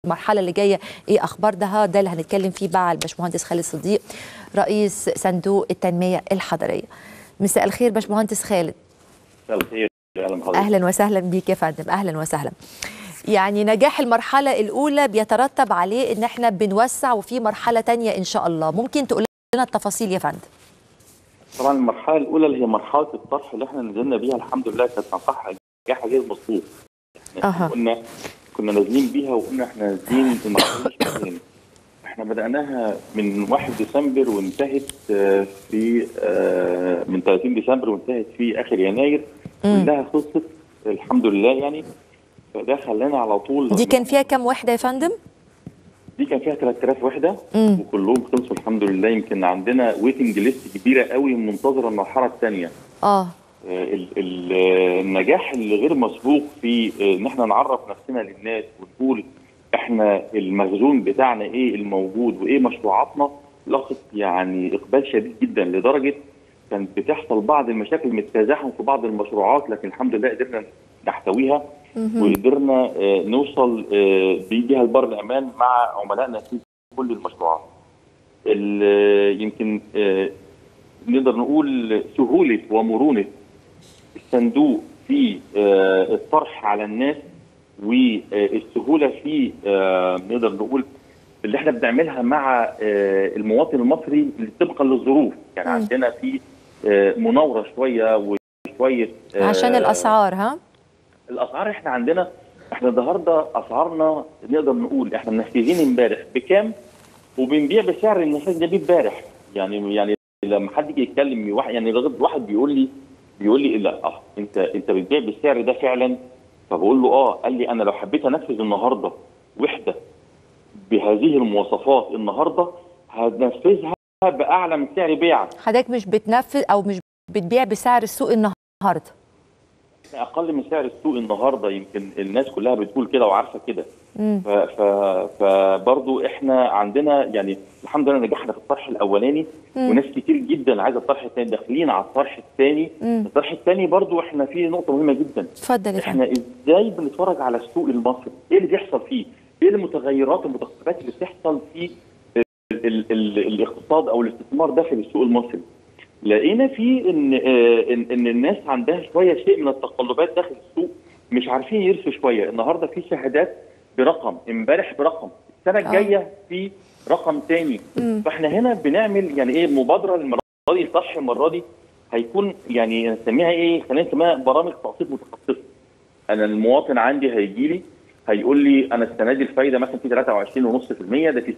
المرحله اللي جايه ايه اخبار ده ده اللي هنتكلم فيه مع الباشمهندس خالد صديق رئيس صندوق التنميه الحضريه مساء الخير باشمهندس خالد مساء الخير اهلا بحضرتك اهلا وسهلا بيك يا فندم اهلا وسهلا يعني نجاح المرحله الاولى بيترتب عليه ان احنا بنوسع وفي مرحله تانية ان شاء الله ممكن تقول لنا التفاصيل يا فندم طبعا المرحله الاولى اللي هي مرحله الطرح اللي احنا نزلنا بيها الحمد لله كانت نجاح نجاح غير مسبوق أها. كنا كنا نازلين بيها وقلنا احنا نازلين المرحله مش بعدين. احنا بداناها من 1 ديسمبر وانتهت آه، في آه، من 30 ديسمبر وانتهت في اخر يناير مم. كلها خلصت الحمد لله يعني فده خلانا على طول دي كان فيها كام وحده يا فندم دي كان فيها 3000 وحده مم. وكلهم خلصوا الحمد لله يمكن عندنا ويتنج ليست كبيره قوي منتظره المرحله الثانيه اه ال- ال- النجاح اللي غير مسبوق في آه، ان احنا نعرف نفسنا للناس ونقول احنا المخزون بتاعنا ايه الموجود وايه مشروعاتنا لقت يعني اقبال شديد جدا لدرجه كانت بتحصل بعض المشاكل من التزاحم في بعض المشروعات لكن الحمد لله قدرنا نحتويها مهم. وقدرنا آه، نوصل آه، بيها البر الامان مع عملائنا في كل المشروعات. ال- يمكن آه، نقدر نقول سهوله ومرونه الصندوق في آه، الطرح على الناس والسهوله في آه، نقدر نقول اللي احنا بنعملها مع آه، المواطن المصري طبقا للظروف يعني مم. عندنا في آه، مناوره شويه وشويه آه، عشان الاسعار ها الاسعار احنا عندنا احنا النهارده اسعارنا نقدر نقول احنا منفذين امبارح بكام وبنبيع بسعر ان احنا نبيع امبارح يعني يعني لما حد يجي يتكلم واحد يعني لغايه واحد بيقول لي بيقول لي لا اه انت انت بتبيع بالسعر ده فعلا فبقول له اه قال لي انا لو حبيت انفذ النهارده وحده بهذه المواصفات النهارده هنفذها باعلى من سعر بيعك حضرتك مش بتنفذ او مش بتبيع بسعر السوق النهارده احنا اقل من سعر السوق النهارده يمكن الناس كلها بتقول كده وعارفه كده مم. ف ف فبرضو احنا عندنا يعني الحمد لله نجحنا في الطرح الاولاني مم. وناس كتير جدا عايزه الطرح الثاني داخلين على الطرح الثاني مم. الطرح الثاني برضو احنا في نقطه مهمه جدا اتفضل يا فندم احنا ازاي بنتفرج على السوق المصري ايه اللي بيحصل فيه ايه المتغيرات المتغيرات اللي بتحصل في ال ال ال الاقتصاد او الاستثمار داخل السوق المصري لقينا في ان آه، ان ان الناس عندها شويه شيء من التقلبات داخل السوق مش عارفين يرسوا شويه النهارده في شهادات برقم امبارح برقم السنه الجايه في رقم تاني مم. فاحنا هنا بنعمل يعني ايه مبادره المره دي الطرح المره دي هيكون يعني نسميها ايه خلينا نسميها برامج تقسيط متخصصه انا المواطن عندي هيجي لي هيقول لي انا السنه دي الفايده مثلا في 23.5% ده في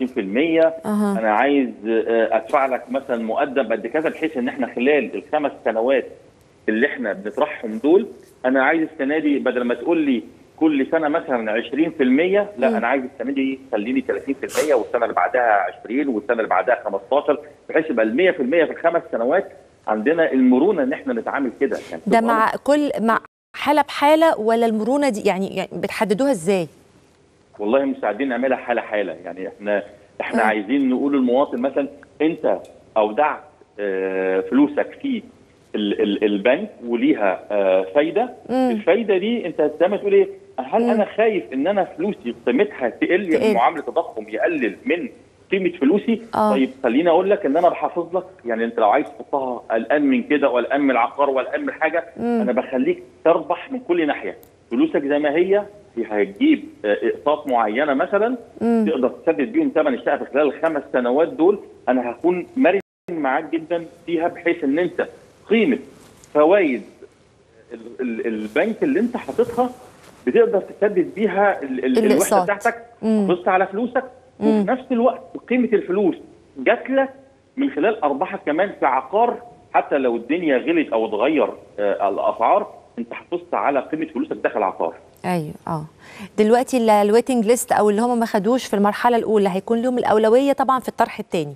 27% اها انا عايز آه، ادفع لك مثلا مقدم قد كذا بحيث ان احنا خلال الخمس سنوات اللي احنا بنطرحهم دول انا عايز السنه دي بدل ما تقول لي كل سنه مثلا 20% لا مم. انا عايز السنه دي خليني 30% والسنه اللي بعدها 20 والسنه اللي بعدها 15 بحيث يبقى ال 100% في الخمس سنوات عندنا المرونه ان احنا نتعامل كده يعني ده تبقى مع كل مع حاله بحاله ولا المرونه دي يعني, يعني بتحددوها ازاي والله مساعدين نعملها حاله حاله يعني احنا احنا آه. عايزين نقول للمواطن مثلا انت اودعت آه، فلوسك في ال- ال- البنك وليها آه، فايده مم. الفايده دي انت زي ما تقول ايه هل مم. انا خايف ان انا فلوسي قيمتها تقل تقل. يعني معامله تضخم يقلل من قيمه فلوسي آه. طيب خليني اقول لك ان انا بحافظ لك يعني انت لو عايز تحطها قلقان من كده وقلقان من العقار وقلقان من حاجه مم. انا بخليك تربح من كل ناحيه فلوسك زي ما هي هي هتجيب آه، اقساط معينه مثلا مم. تقدر تسدد بيهم ثمن الشقه في خلال الخمس سنوات دول انا هكون مرن معاك جدا فيها بحيث ان انت قيمه فوائد ال- ال- البنك اللي انت حاططها بتقدر تسدد بيها ال- ال- الوحده الأقساط. بتاعتك مم. حافظت على فلوسك مم. وفي نفس الوقت قيمه الفلوس جات لك من خلال ارباحك كمان في عقار حتى لو الدنيا غلت او اتغير آه، الاسعار انت حافظت على قيمه فلوسك داخل عقار ايوه اه دلوقتي ال- الويتنج ليست او اللي هم ما خدوش في المرحله الاولى هيكون لهم الاولويه طبعا في الطرح الثاني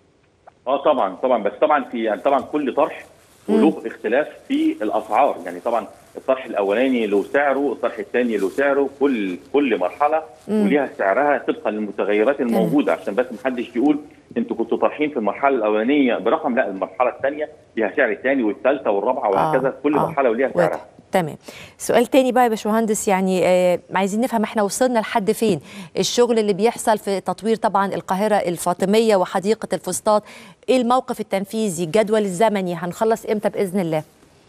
اه طبعا طبعا بس طبعا في يعني طبعا كل طرح وله اختلاف في الاسعار يعني طبعا الطرح الاولاني له سعره الطرح الثاني له سعره كل كل مرحله مم. وليها سعرها طبقا للمتغيرات الموجوده عشان بس محدش يقول انتوا كنتوا طارحين في المرحله الاولانيه برقم لا المرحله الثانيه ليها سعر ثاني والثالثه والرابعه وهكذا كل آه. مرحله وليها واضح. سعرها تمام سؤال تاني بقى يا باشمهندس يعني آه عايزين نفهم احنا وصلنا لحد فين الشغل اللي بيحصل في تطوير طبعا القاهره الفاطميه وحديقه الفسطاط ايه الموقف التنفيذي الجدول الزمني هنخلص امتى باذن الله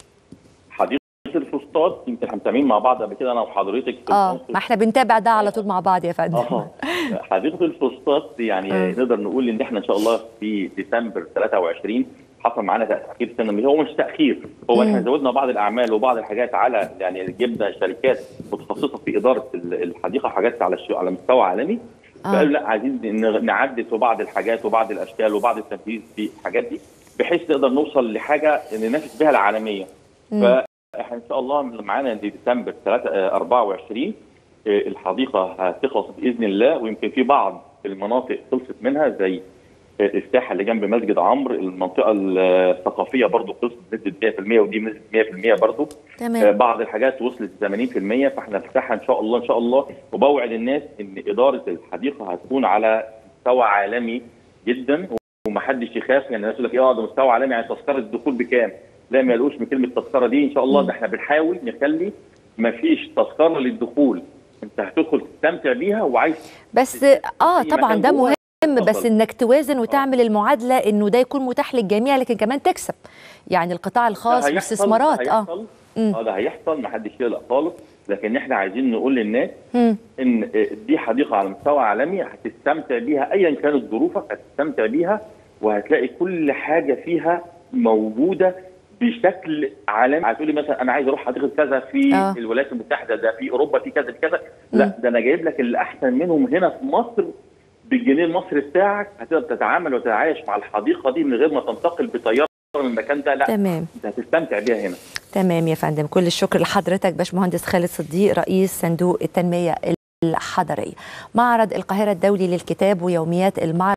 حديقه الفسطاط يمكن احنا متابعين مع بعض قبل كده انا وحضرتك في اه الموقف. ما احنا بنتابع ده على طول مع بعض يا فندم اه حديقه الفسطاط يعني آه. نقدر نقول ان احنا ان شاء الله في ديسمبر 23 حصل معانا تاخير سنه هو مش تاخير هو مم. احنا زودنا بعض الاعمال وبعض الحاجات على يعني جبنا شركات متخصصه في اداره ال- الحديقه حاجات على الش- على مستوى عالمي آه. فقالوا لا عايزين ن- نعدل في بعض الحاجات وبعض الاشكال وبعض التنفيذ في الحاجات دي بحيث نقدر نوصل لحاجه ننافس بها العالميه مم. فاحنا ان شاء الله معانا ديسمبر 3 آه، 24 آه، الحديقه هتخلص باذن الله ويمكن في بعض المناطق خلصت منها زي آه، الساحه اللي جنب مسجد عمرو المنطقه الثقافيه برضو خلصت بنسبه 100% ودي بنسبه 100% برضو آه، تمام بعض الحاجات وصلت 80% فاحنا نفتحها ان شاء الله ان شاء الله وبوعد الناس ان اداره الحديقه هتكون على مستوى عالمي جدا ومحدش يخاف يعني الناس يقول لك ايه اه ده مستوى عالمي يعني تذكره الدخول بكام؟ لا ما يقولوش من كلمه تذكره دي ان شاء الله ده احنا بنحاول نخلي ما فيش تذكره للدخول انت هتدخل تستمتع بيها وعايز بس اه أي طبعا مكان ده جوه مهم بس اتفضل. انك توازن وتعمل المعادله انه ده يكون متاح للجميع لكن كمان تكسب يعني القطاع الخاص ده هيحصل- واستثمارات ده اه هيحصل. مم. اه ده هيحصل ما حدش يقلق خالص لكن احنا عايزين نقول للناس مم. ان دي حديقه على مستوى عالمي هتستمتع بيها ايا كانت ظروفك هتستمتع بيها وهتلاقي كل حاجه فيها موجوده بشكل عالمي هتقولي مثلا انا عايز اروح حديقه كذا في آه. الولايات المتحده ده في اوروبا في كذا في كذا لا ده انا جايب لك اللي احسن منهم هنا في مصر بالجنيه المصري بتاعك هتقدر تتعامل وتتعايش مع الحديقه دي من غير ما تنتقل بطياره من المكان ده لا تمام انت هتستمتع بيها هنا تمام يا فندم كل الشكر لحضرتك باشمهندس خالد صديق رئيس صندوق التنميه الحضريه معرض القاهره الدولي للكتاب ويوميات المعرض